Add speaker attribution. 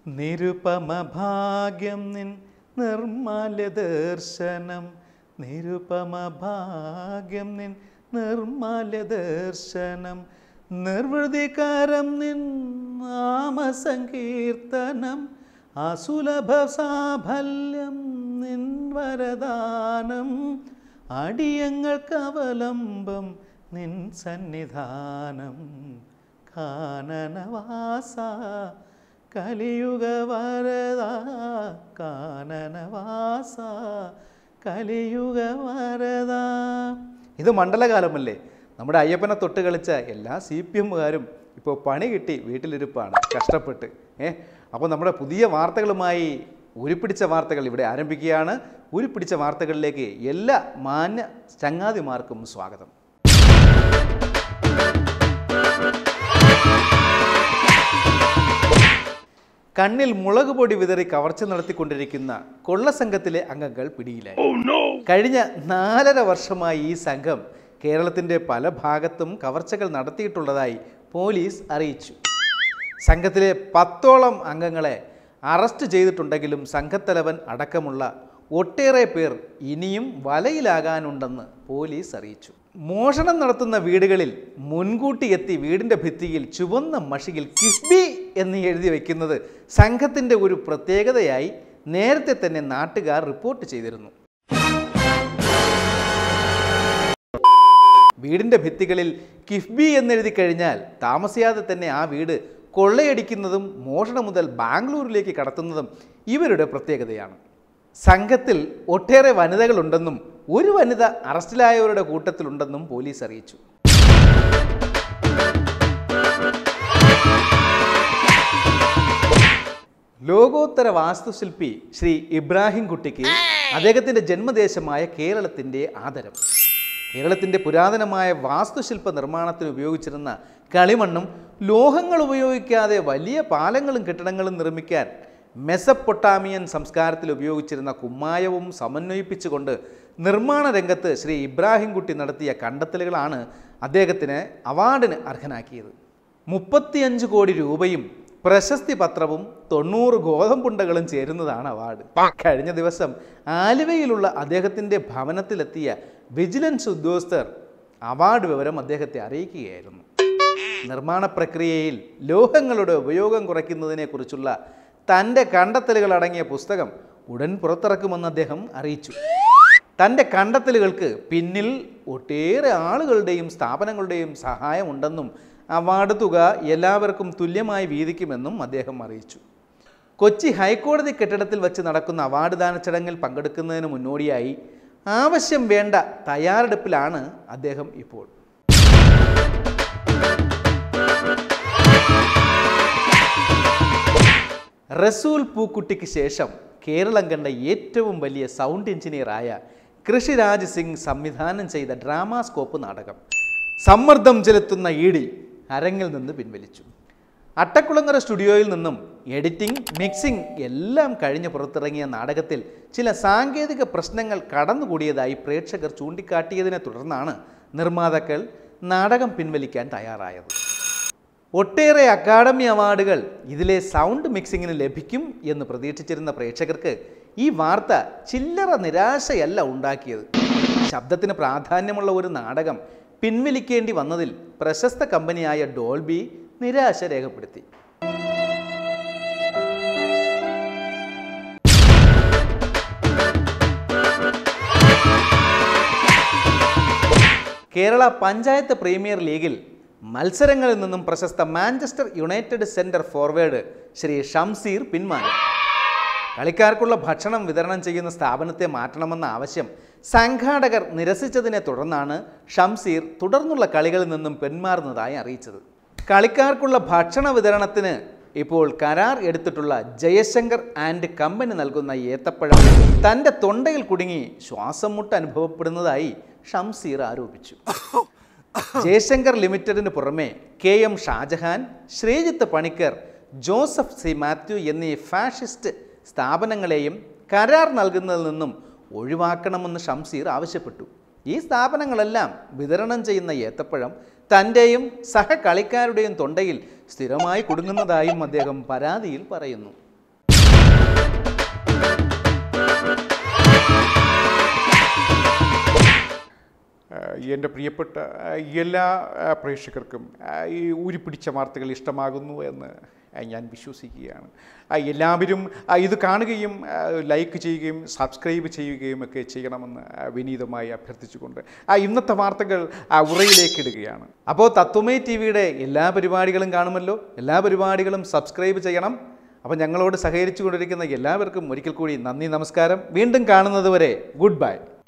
Speaker 1: നിരുപമ ഭാഗ്യം നിൻ നിർമാല്യ ദർശനം നിരുപമ ഭാഗ്യം നിൻ നിർമാല്യ ദർശനം നിർവൃതികാരം നിൻ നാമസങ്കീർത്തനം അസുലഭ സാഫല്യം നിൻ വരദാനം അടിയങ്ങൾക്കവലംബം നിൻ സന്നിധാനം കാനനവാസ കലിയുഗ വരദ കാനനവാസ കലിയുഗ വരദ ഇത് മണ്ഡലകാലമല്ലേ നമ്മുടെ അയ്യപ്പനെ തൊട്ട് കളിച്ച എല്ലാ സി പി എമ്മുകാരും ഇപ്പോൾ പണി കിട്ടി വീട്ടിലിരിപ്പാണ് കഷ്ടപ്പെട്ട് ഏ അപ്പോൾ നമ്മുടെ പുതിയ വാർത്തകളുമായി ഉരുപ്പിടിച്ച വാർത്തകൾ ഇവിടെ ആരംഭിക്കുകയാണ് ഉരുപ്പിടിച്ച വാർത്തകളിലേക്ക് എല്ലാ മാന്യ ചങ്ങാതിമാർക്കും സ്വാഗതം കണ്ണിൽ മുളക് പൊടി വിതറി കവർച്ച നടത്തിക്കൊണ്ടിരിക്കുന്ന കൊള്ളസംഘത്തിലെ അംഗങ്ങൾ പിടിയിലായി കഴിഞ്ഞ നാലര വർഷമായി ഈ സംഘം കേരളത്തിൻ്റെ പല ഭാഗത്തും കവർച്ചകൾ നടത്തിയിട്ടുള്ളതായി പോലീസ് അറിയിച്ചു സംഘത്തിലെ പത്തോളം അംഗങ്ങളെ അറസ്റ്റ് ചെയ്തിട്ടുണ്ടെങ്കിലും സംഘത്തലവൻ അടക്കമുള്ള ഒട്ടേറെ പേർ ഇനിയും വലയിലാകാനുണ്ടെന്ന് പോലീസ് അറിയിച്ചു മോഷണം നടത്തുന്ന വീടുകളിൽ മുൻകൂട്ടി എത്തി വീടിൻ്റെ ഭിത്തിയിൽ ചുവന്ന മഷിയിൽ കിഫ്ബി എന്ന് എഴുതി വയ്ക്കുന്നത് സംഘത്തിൻ്റെ ഒരു പ്രത്യേകതയായി നേരത്തെ തന്നെ നാട്ടുകാർ റിപ്പോർട്ട് ചെയ്തിരുന്നു വീടിൻ്റെ ഭിത്തികളിൽ കിഫ്ബി എന്നെഴുതി കഴിഞ്ഞാൽ താമസിയാതെ തന്നെ ആ വീട് കൊള്ളയടിക്കുന്നതും മോഷണം മുതൽ ബാംഗ്ലൂരിലേക്ക് കടത്തുന്നതും ഇവരുടെ പ്രത്യേകതയാണ് സംഘത്തിൽ ഒട്ടേറെ വനിതകളുണ്ടെന്നും ഒരു വനിത അറസ്റ്റിലായവരുടെ കൂട്ടത്തിലുണ്ടെന്നും പോലീസ് അറിയിച്ചു ലോകോത്തര വാസ്തുശില്പി ശ്രീ ഇബ്രാഹിം കുട്ടിക്ക് അദ്ദേഹത്തിൻ്റെ ജന്മദേശമായ കേരളത്തിൻ്റെ ആദരം കേരളത്തിൻ്റെ പുരാതനമായ വാസ്തുശില്പ നിർമ്മാണത്തിന് ഉപയോഗിച്ചിരുന്ന കളിമണ്ണും ലോഹങ്ങൾ ഉപയോഗിക്കാതെ വലിയ പാലങ്ങളും കെട്ടിടങ്ങളും നിർമ്മിക്കാൻ മെസപ്പൊട്ടാമിയൻ സംസ്കാരത്തിൽ ഉപയോഗിച്ചിരുന്ന കുമ്മായവും സമന്വയിപ്പിച്ചുകൊണ്ട് നിർമ്മാണ രംഗത്ത് ശ്രീ ഇബ്രാഹിം കുട്ടി നടത്തിയ കണ്ടെത്തലുകളാണ് അദ്ദേഹത്തിന് അവാർഡിന് അർഹനാക്കിയത് മുപ്പത്തിയഞ്ച് കോടി രൂപയും പ്രശസ്തി പത്രവും തൊണ്ണൂറ് ഗോതമ്പുണ്ടകളും ചേരുന്നതാണ് അവാർഡ് കഴിഞ്ഞ ദിവസം ആലുവയിലുള്ള അദ്ദേഹത്തിൻ്റെ ഭവനത്തിലെത്തിയ വിജിലൻസ് ഉദ്യോഗസ്ഥർ അവാർഡ് വിവരം അദ്ദേഹത്തെ അറിയിക്കുകയായിരുന്നു നിർമ്മാണ പ്രക്രിയയിൽ ലോഹങ്ങളുടെ ഉപയോഗം കുറയ്ക്കുന്നതിനെക്കുറിച്ചുള്ള തൻ്റെ കണ്ടെത്തലുകൾ അടങ്ങിയ പുസ്തകം ഉടൻ പുറത്തിറക്കുമെന്ന് അദ്ദേഹം അറിയിച്ചു തൻ്റെ കണ്ടെത്തലുകൾക്ക് പിന്നിൽ ഒട്ടേറെ ആളുകളുടെയും സ്ഥാപനങ്ങളുടെയും സഹായമുണ്ടെന്നും അവാർഡ് തുക എല്ലാവർക്കും തുല്യമായി വീതിക്കുമെന്നും അദ്ദേഹം അറിയിച്ചു കൊച്ചി ഹൈക്കോടതി കെട്ടിടത്തിൽ വെച്ച് നടക്കുന്ന അവാർഡ് ദാന ചടങ്ങിൽ പങ്കെടുക്കുന്നതിന് മുന്നോടിയായി ആവശ്യം വേണ്ട തയ്യാറെടുപ്പിലാണ് അദ്ദേഹം ഇപ്പോൾ റസൂൽ പൂക്കുട്ടിക്ക് ശേഷം കേരളം കണ്ട ഏറ്റവും വലിയ സൗണ്ട് എഞ്ചിനീയറായ കൃഷിരാജ് സിംഗ് സംവിധാനം ചെയ്ത ഡ്രാമാസ്കോപ്പ് നാടകം സമ്മർദ്ദം ചെലുത്തുന്ന ഈടി അരങ്ങിൽ നിന്ന് പിൻവലിച്ചു അട്ടക്കുളങ്ങര സ്റ്റുഡിയോയിൽ നിന്നും എഡിറ്റിംഗ് മിക്സിംഗ് എല്ലാം കഴിഞ്ഞ് പുറത്തിറങ്ങിയ നാടകത്തിൽ ചില സാങ്കേതിക പ്രശ്നങ്ങൾ കടന്നുകൂടിയതായി പ്രേക്ഷകർ ചൂണ്ടിക്കാട്ടിയതിനെ തുടർന്നാണ് നിർമ്മാതാക്കൾ നാടകം പിൻവലിക്കാൻ തയ്യാറായത് ഒട്ടേറെ അക്കാഡമി അവാർഡുകൾ ഇതിലെ സൗണ്ട് മിക്സിങ്ങിന് ലഭിക്കും എന്ന് പ്രതീക്ഷിച്ചിരുന്ന പ്രേക്ഷകർക്ക് ഈ വാർത്ത ചില്ലറ നിരാശയല്ല ഉണ്ടാക്കിയത് ശബ്ദത്തിന് പ്രാധാന്യമുള്ള ഒരു നാടകം പിൻവലിക്കേണ്ടി വന്നതിൽ പ്രശസ്ത കമ്പനിയായ ഡോൾബി നിരാശ രേഖപ്പെടുത്തി കേരള പഞ്ചായത്ത് പ്രീമിയർ ലീഗിൽ മത്സരങ്ങളിൽ നിന്നും പ്രശസ്ത Manchester United centre forward Shri Shamseer പിന്മാറി കളിക്കാർക്കുള്ള ഭക്ഷണം വിതരണം ചെയ്യുന്ന സ്ഥാപനത്തെ മാറ്റണമെന്ന ആവശ്യം സംഘാടകർ നിരസിച്ചതിനെ തുടർന്നാണ് ഷംസീർ തുടർന്നുള്ള കളികളിൽ നിന്നും പിന്മാറുന്നതായി അറിയിച്ചത് കളിക്കാർക്കുള്ള ഭക്ഷണ വിതരണത്തിന് ഇപ്പോൾ കരാർ എടുത്തിട്ടുള്ള ജയശങ്കർ ആൻഡ് കമ്പനി നൽകുന്ന ഏത്തപ്പഴം തൻ്റെ തൊണ്ടയിൽ കുടുങ്ങി ശ്വാസം മുട്ട് അനുഭവപ്പെടുന്നതായി ഷംസീർ ആരോപിച്ചു ജയശങ്കർ ലിമിറ്റഡിന് പുറമെ K M Shajahan Sreejith Panicker Joseph C Mathew എന്നീ ഫാഷിസ്റ്റ് സ്ഥാപനങ്ങളെയും കരാർ നൽകുന്നതിൽ നിന്നും ഒഴിവാക്കണമെന്ന് ഷംസീർ ആവശ്യപ്പെട്ടു ഈ സ്ഥാപനങ്ങളെല്ലാം വിതരണം ചെയ്യുന്ന ഏത്തപ്പഴം തൻ്റെയും സഹകളിക്കാരുടെയും തൊണ്ടയിൽ സ്ഥിരമായി കുടുങ്ങുന്നതായും അദ്ദേഹം പരാതിയിൽ പറയുന്നു
Speaker 2: എൻ്റെ പ്രിയപ്പെട്ട ആ, എല്ലാ ആ, പ്രേക്ഷകർക്കും ആ, ഈ ഊരിപ്പിടിച്ച വാർത്തകൾ ഇഷ്ടമാകുന്നു എന്ന് ആ, ഞാൻ വിശ്വസിക്കുകയാണ് ആ, എല്ലാവരും ആ, ഇത് കാണുകയും ആ, ലൈക്ക് ചെയ്യുകയും സബ്സ്ക്രൈബ് ചെയ്യുകയും ഒക്കെ ചെയ്യണമെന്ന് ആ, വിനീതമായി അഭ്യർത്ഥിച്ചുകൊണ്ട് ആ ഇന്നത്തെ വാർത്തകൾ ആ, ഉറയിലേക്ക് ഇടുകയാണ്
Speaker 1: അപ്പോൾ തത്വമേ ടി വിയുടെ എല്ലാ പരിപാടികളും കാണുമല്ലോ എല്ലാ പരിപാടികളും സബ്സ്ക്രൈബ് ചെയ്യണം അപ്പോൾ ഞങ്ങളോട് സഹകരിച്ചു കൊണ്ടിരിക്കുന്ന എല്ലാവർക്കും ഒരിക്കൽ കൂടി നന്ദി നമസ്കാരം വീണ്ടും കാണുന്നത് വരെ ഗുഡ് ബൈ